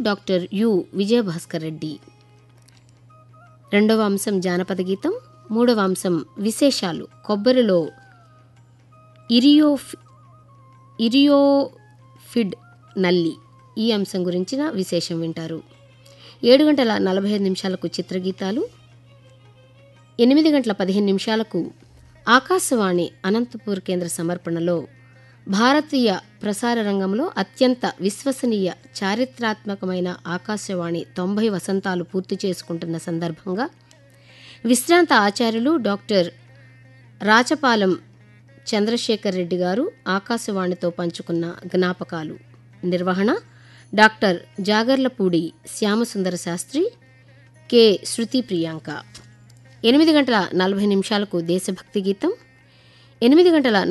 doctor you Vijayabhaskar Reddy రెండవ అంశం జానపద గీతం మూడవ అంశం విశేషాలు కొబ్బరిలో ఇరియో ఇరియోఫిడ్ నల్లి ఈ అంశం గురించిన విశేషం వింటారు ఏడు గంటల నలభై ఐదు నిమిషాలకు చిత్రగీతాలు ఎనిమిది గంటల పదిహేను నిమిషాలకు ఆకాశవాణి అనంతపూర్ కేంద్ర సమర్పణలో భారతీయ ప్రసార రంగంలో అత్యంత విశ్వసనీయ చారిత్రాత్మకమైన ఆకాశవాణి తొంభై వసంతాలు పూర్తి చేసుకుంటున్న సందర్భంగా విశ్రాంత ఆచార్యులు డాక్టర్ రాచపాలెం చంద్రశేఖర్ రెడ్డి గారు ఆకాశవాణితో పంచుకున్న జ్ఞాపకాలు నిర్వహణ డాక్టర్ జాగర్లపూడి శ్యామసుందర శాస్త్రి కె శృతి ప్రియాంక ఎనిమిది గంటల నలభై నిమిషాలకు దేశభక్తి గీతం ఎనిమిది గంటల